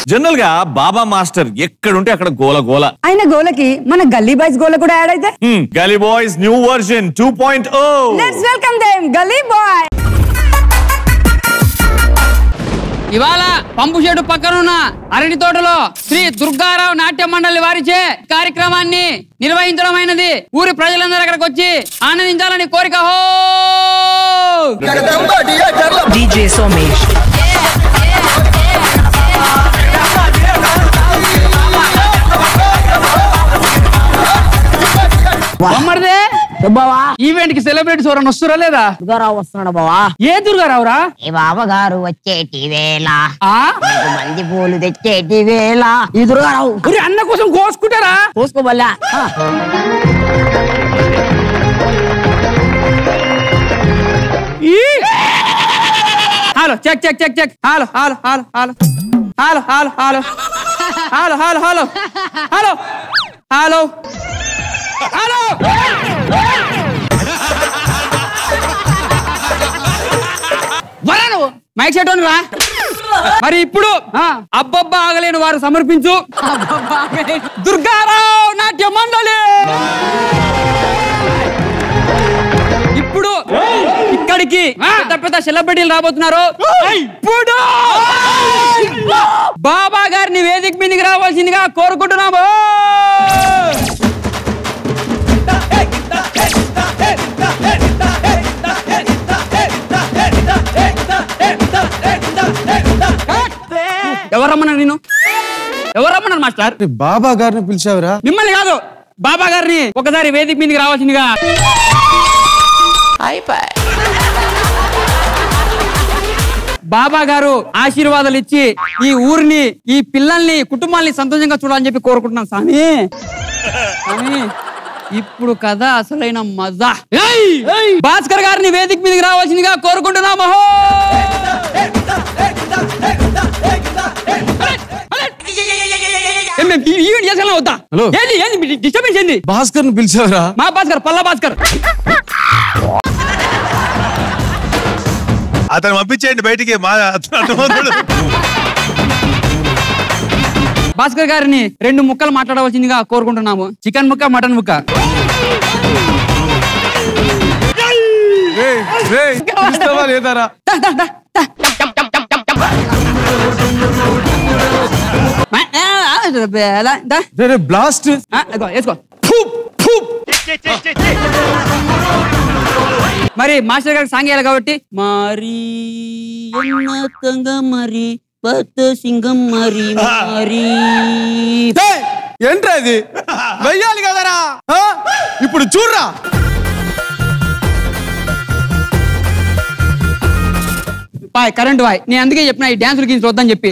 General గా బాబా master ఎక్కడుంటే అక్కడ గోల గోల ఆయన గోలకి మన గల్లీ బాయ్స్ గోల కూడా యాడ్ అయితే Gully boys new version two point O let's welcome them Gully boy ఇవాళ పంపు షెడ్ పక్కనున్న అరటి తోటలో శ్రీ దుర్గారావు నాట్య మండలి వారిచే కార్యక్రమాన్ని నిర్వహించడమైనది ఊరి ప్రజలందరూ అక్కడికి వచ్చి ఆనందించాలని కోరిక హో DJ Somesh. బొమ్మడిదే బావా ఈవెంట్ కి సెలబ్రిటీస్ ఎవరైనా వస్తురా లేదా దుర్గారావు వస్తున్నాడు బావా ఏ దుర్గారావురా ఈ బావగారు వచ్చేటి వేళ ఆ నీకు మంది పూలు తెచ్చేటి వేళ ఈ దుర్గారావు ఒరే అన్న కోసం కోసుకుంటారా చూసుకోబల్లా ఈ hello check check check check hello hello hello hello hello hello hello hello hello hello hello hello hello వరాను మైక్ సెట్ రా మరి ఇప్పుడు అబ్బబ్బా ఆగలేని వారు సమర్పించు దుర్గారావు నాట్య మండలి ఇప్పుడు ఇక్కడికి పెద్ద పెద్ద సెలబ్రిటీలు రాబోతున్నారు ఇప్పుడు బాబా గారిని వేదిక మీదకి రావాల్సిందిగా కోరుకుంటున్నాము ఎవరు రమ్మన్నారు నేను ఎవరు రమ్మన్నారు మాస్టర్ బాబా గారిని పిలిచావురా మిమ్మల్ని కాదు బాబా గారిని ఒకసారి వేదిక మీదకి రావాల్సిందిగా బాబా గారు ఆశీర్వాదాలు ఇచ్చి ఈ ఊరిని ఈ పిల్లల్ని కుటుంబాల్ని సంతోషంగా చూడాలని చెప్పి కోరుకుంటున్నాను స్వామి స్వామి ఇప్పుడు కథ అసలైన మజా భాస్కర్ గారిని వేదిక మీదకి రావాల్సిందిగా కోరుకుంటున్నాము ఈవెంట్ చేసేలా అవుతా హలో. ఏంది ఏంది డిస్టర్బెన్స్ ఏంది భాస్కర్ ని పిలిచావురా మా భాస్కర్ పల్లా భాస్కర్ అతను పంపించేయండి బయటికి మా అతను అర్థమవుతాడు భాస్కర్ గారిని రెండు ముక్కలు మాట్లాడవలసిందిగా కోరుకుంటున్నాము చికెన్ ముక్క మటన్ ముక్క రేయ్, రేయ్, పిలుస్తావా లేదారా దా, దా, దా, దా. మా- ఆ, ఆ, ఎలా? దా. రే, రే బ్లాస్ట్ ఆ, ఇదిగో, వేసుకో ఫూప్, ఫూప్. మరి మాస్టర్ గారికి సాంగ్ వేయాలి కాబట్టి మరి ఉన్నతంగా మరి పత్త సింగం మరి మరి ఏయ్, ఏంట్రా ఇది వెయ్యాలి కదరా ఆ? ఇప్పుడు చూడరా పాయ్ కరెంట్ వాయ్ నేను అందుకే చెప్పిన ఈ డ్యాన్సులు గిన్స్ వద్దని చెప్పి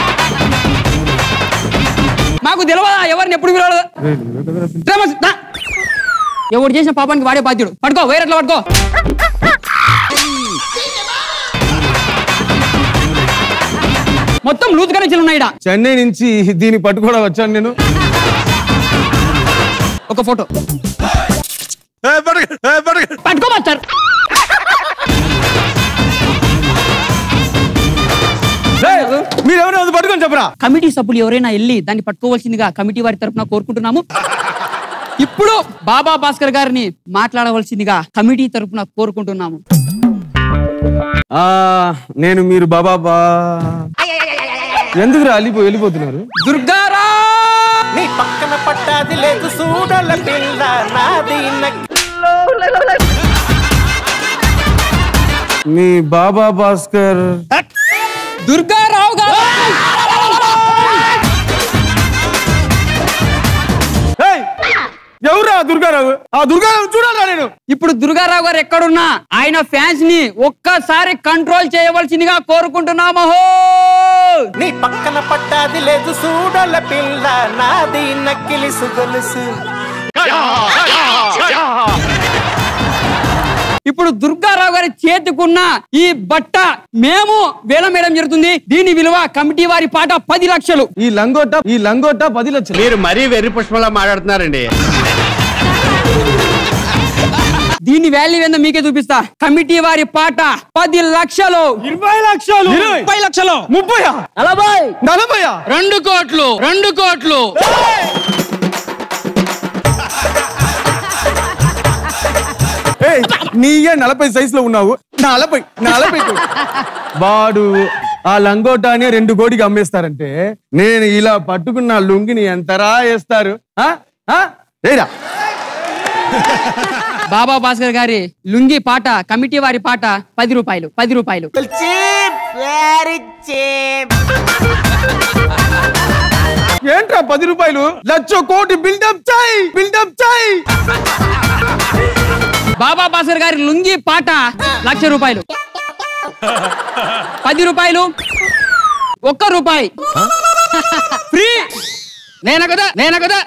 మాకు తెలియదా ఎవరిని ఎప్పుడు పిలవదు డ్రామాస్, దా. ఎవడు చేసిన పాపానికి వాడే బాధ్యుడు పట్టుకో వేరట్లా పట్టుకో మొత్తం లూజ్ కనెక్షన్ ఉన్నాయి ఈడ. చెన్నై నుంచి దీన్ని పట్టుకోవడం వచ్చాను నేను ఒక ఫోటో ఏ, పడక, ఏ, పడక. పట్టుకో మాస్టర్ రేయ్, మీరు ఎవరైనా అది పట్టుకొని చెప్పరా కమిటీ సభ్యులు ఎవరైనా వెళ్ళి దాన్ని పట్టుకోవాల్సిందిగా కమిటీ వారి తరఫున కోరుకుంటున్నాము ఇప్పుడు బాబా భాస్కర్ గారిని మాట్లాడవలసిందిగా కమిటీ తరఫున కోరుకుంటున్నాము ఆ నేను మీరు బాబా బా ఎందుకు వెళ్ళిపో వెళ్ళిపోతున్నారు దుర్గారా నీ పక్కన పట్టాది లేదు చూడల పిల్ల నాది నక్కి మీ బాబా భాస్కర్ దుర్గారావు గారు ఏయ్, ఎవరా దుర్గారావు ఆ దుర్గారావు చూడాలా నేను ఇప్పుడు దుర్గారావు గారు ఎక్కడున్నా ఆయన ఫ్యాన్స్ ని ఒక్కసారి కంట్రోల్ చేయవలసిందిగా కోరుకుంటున్నాము నీ పక్కన పట్టాది లేదు చూడల పిల్ల నాది నక్కిలి సుగొలుసు ఇప్పుడు దుర్గారావు గారి చేతికున్న ఈ బట్ట మేము వేలం వేయడం జరుగుతుంది దీని విలువ కమిటీ వారి పాట పది లక్షలు ఈ లంగోట ఈ లంగోట పది లక్షలు మీరు మరీ వెర్రి పుష్పంలా మాట్లాడుతున్నారండి దీని దీని వాల్యూ ఏందో మీకే చూపిస్తా కమిటీ వారి పాట పది లక్షలు ఇరవై లక్షలు ముప్పై లక్షలు ముప్పై నలభై నలభై రెండు కోట్లు రెండు కోట్లు ఏయ్, నీయే నలభై సైజులో ఉన్నావు నలభై నలభై వాడు ఆ లంగోటాని రెండు కోటికి అమ్మేస్తారంటే నేను ఇలా పట్టుకున్న లుంగిని ఎంతరా వేస్తారు ఆ? ఆ? ఏరా బాబా భాస్కర్ గారి లుంగి పాట కమిటీ వారి పాట పది రూపాయలు పది రూపాయలు ఏంట్రా పది రూపాయలు లక్ష కోటి బిల్డప్ చాయ్ బిల్డప్ చాయ్ బాబా భాస్కర్ గారి లుంగి పాట లక్ష రూపాయలు పది రూపాయలు ఒక్క రూపాయి ఫ్రీ నేన కదా నేన కదా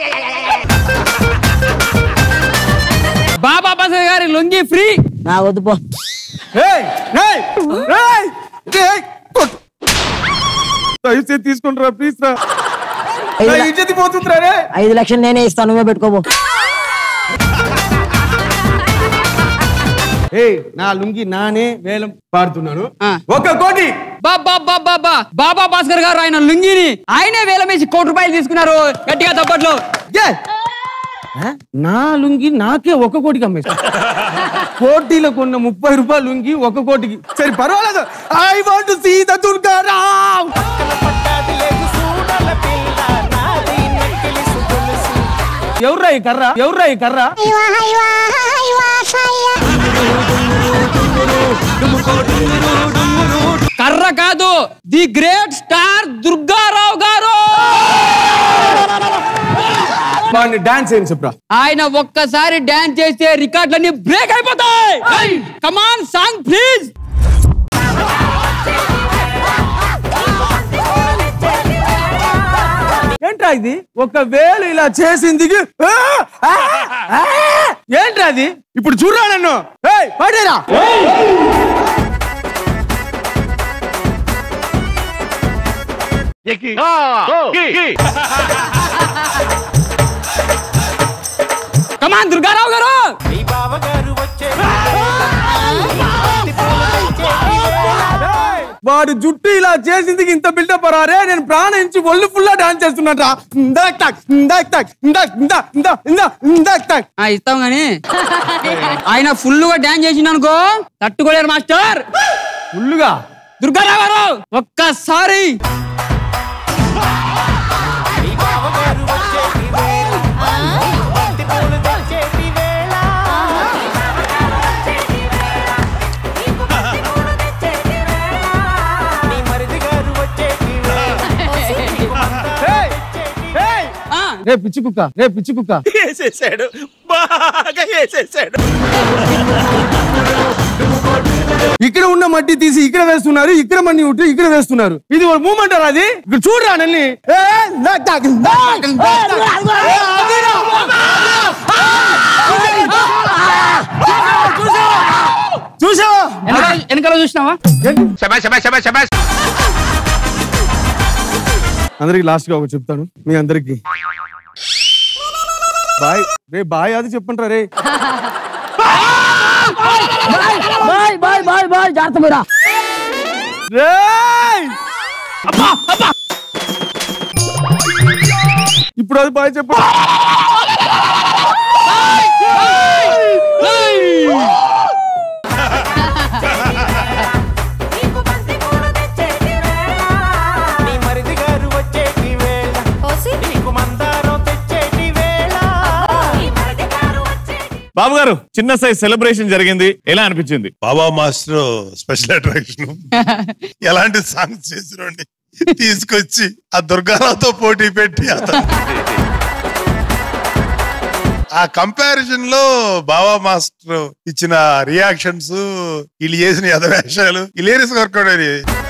బాబా భాస్కర్ గారి లుంగి ఫ్రీ నా వద్దు పో ఏయ్, ఏయ్, ఏయ్, ఏయ్, కొట్టు. దయచేసి తీసుకుంటారా ప్లీజ్ రా ఐదు నా ల- ఇజ్జతి పోతుందిరా రే ఐదు లక్షలు నేనే ఇస్తాను నువ్వే పెట్టుకోబో ఏయ్ నా లుంగి నానే వేలం పాడుతున్నాను ఆ. ఒక కోటి బాబా బాబా బా బాబా భాస్కర్ గారు ఆయన లుంగిని ఆయనే వేలమేసి కోటి రూపాయలు తీసుకున్నారు గట్టిగా తప్పట్లో ఏ! ఆ? నా లుంగి నాకే ఒక కోటికి అమ్మేస్తా కోటిలో కొన్న ముప్పై రూపాయలు లుంగి ఒక కోటికి సరే పర్వాలేదు I want see the Durgarao పట్టాది లేదు చూడల పిల్ల నాది నెక్కిలిసు గొలుసు ఎవర్రా ఈ కర్ర ఎవర్రా ఈ కర్ర కర్ర కాదు ది గ్రేట్ స్టార్ దుర్గారావు గారు వాడిని డాన్స్ ఏం చెప్పురా ఆయన ఒక్కసారి డాన్స్ చేస్తే రికార్డులన్నీ బ్రేక్ అయిపోతాయి కమాన్ సాంగ్ ప్లీజ్ ఏంట్రా ఇది ఒక వేలు ఇలా చేసింది ఆ! ఆ! ఆ! ఏంట్రా అది ఇప్పుడు చూడరా నన్ను ఏయ్, పాడేరా కమాన్ దుర్గారావు గారు ఈ బావగారు వచ్చే వాడు జుట్టు ఇలా చేసింది ఇంత బిల్డప్ రారే నేను ప్రాణం ఇచ్చి ఒళ్ళు ఫుల్ డాన్స్ చేస్తున్నట ఇందాక్ టాక్ ఇందాక్ టాక్ ఇందాక్ ఇందా ఇందా ఇందా ఇందాక్ టాక్ ఆ, ఇస్తాం గాని ఆయన ఫుల్ గా డాన్స్ చేసిండు అనుకో తట్టుకోలేరు మాస్టర్ ఫుల్లుగా దుర్గారావు గారు ఒక్కసారి ఈ బావగారు వచ్చేటి వేళ బంతి పూలు తెచ్చేటి వేళ నీ మరిది గారు వచ్చేటి వేళ నీకు మందారం తెచ్చేటి వేళ. ఆ, రే పిచ్చి కుక్క రే పిచ్చి కుక్క వేసేసాడు బాగా వేసేసాడు ఇక్కడ ఉన్న మట్టి తీసి ఇక్కడ వేస్తున్నారు ఇక్కడ మట్టి ఉంటే ఇక్కడ వేస్తున్నారు ఇది ఒక మూమెంట్ అది ఇక్కడ చూడరా నన్ను ఏ, ఇందాక్ టాక్, ఇందాక్, ఇందాక్ టాక్. ఏ, అదిరా. చూసావా వెనకాల వెనకాల చూసినావా అందరికి లాస్ట్ గా ఒకటి చెప్తాను మీ అందరికి బాయ్ రే బాయ్ అది చెప్పంటారా రే బాయ్ బాయ్ బాయ్ బాయ్ జాగ్రత్త మీరా రేయ్! ఇప్పుడు అది బాయ్ చెప్పు నీ మరిది గారు వచ్చేటి వేళ నీకు మందారం తెచ్చేటి వేళ బాబు గారు చిన్న సైజ్ సెలబ్రేషన్ జరిగింది ఎలా అనిపించింది బాబా మాస్టర్ స్పెషల్ అట్రాక్షన్ ఎలాంటి సాంగ్స్ చేసిరండి తీసుకొచ్చి ఆ దుర్గారావుతో పోటీ పెట్టి అతను ఆ కంపారిజన్ లో బాబా మాస్టర్ ఇచ్చిన రియాక్షన్స్ వీళ్ళు చేసిన యథవేషాలు ఇలేరియస్ వర్కౌట్ అది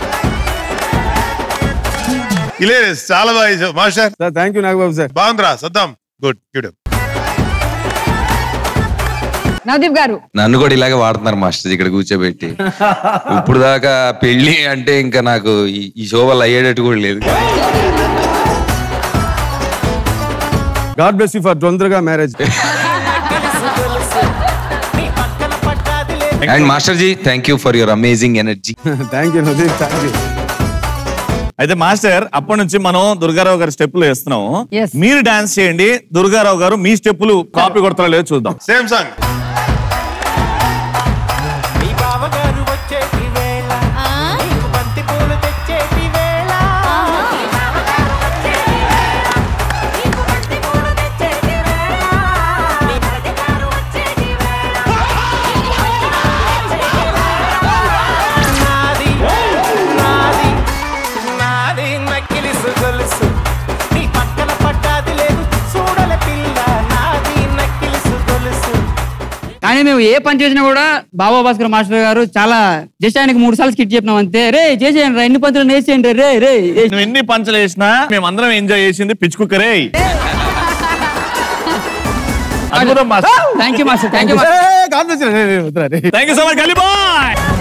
ఇలేరియస్ చాలా బాగా చేసావు master sir thank you Nagababu sir బాగుందిరా సద్దాం గుడ్ గుడ్ నవదీప్ గారు నన్ను కూడా ఇలాగే వాడుతున్నారు మాస్టర్ ఇక్కడ కూర్చోబెట్టి ఇప్పుడు దాకా పెళ్లి అంటే ఇంకా నాకు ఈ- ఈ షో వల్ల అయ్యేటట్టు కూడా లేదు గాడ్ బ్లెస్ యూ ఫర్ తొందరగా మ్యారేజ్ తెలుసు తెలుసు నీ పక్క and master ji thank you for your amazing energy thank you Nadeer thank you అయితే మాస్టర్ అప్పటి నుంచి మనం దుర్గారావు గారి స్టెప్పులు వేస్తున్నాం Yes. మీరు డాన్స్ చేయండి దుర్గారావు గారు మీ స్టెప్పులు కాపీ కొడతారో లేదో చూద్దాం సేమ్ సాంగ్ నీ బావగారు వచ్చేటి వేళ నీకు బంతి పూలు తెచ్చేటి వేళ నాది నాది నాది నక్కిలిసు గొలుసు నీ పక్కన పడ్డాది లేదు చూడల పిల్ల నాది నక్కిలిసు గొలుసు కానీ మేము ఏ పని చేసినా కూడా బాబా భాస్కర్ మాస్టర్ గారు చాలా జస్ట్ ఆయనకి మూడు సార్లు స్కిట్ చెప్పినాం అంతే రే చేసేయండి రా ఎన్ని పంతులు వేసేయండి రే రే నువ్వు ఎన్ని పంచలు వేసినా మేము అందరం ఎంజాయ్ చేసింది పిచ్ కుక్కరే అద్భుతం master thank you master thank you conference thank you so much గలీబాయ్